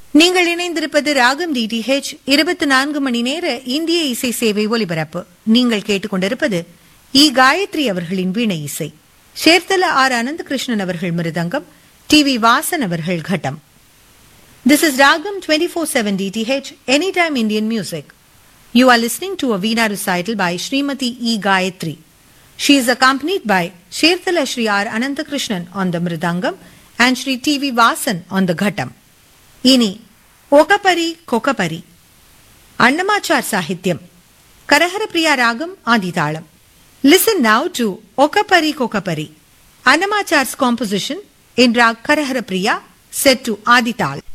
நீங்கள் இணைந்திருப்பது ராகம் டிடிஹெச் இருபத்தி நான்கு மணி நேர இந்திய இசை சேவை ஒலிபரப்பு நீங்கள் கேட்டுக்கொண்டிருப்பது இ காயத்ரி அவர்களின் வீணை இசை சேர்த்தல ஆர் அனந்தகிருஷ்ணன் அவர்கள் மிருதங்கம் டி வி வாசன் அவர்கள் கட்டம் This is Ragam 24/7 DTH Anytime Indian Music. You are listening to a Veena recital by Srimati E. Gayatri. She is accompanied by Sherthala Shri R. Anantakrishnan on the Mridangam and Shri T. V. Vasan on the Ghatam. Ini Okapari Kokapari. Annamachar Sahityam. Karahara Ragam Aditalam. Listen now to Okapari Kokapari. Annamachar's composition in Rag Karahara set to Adital.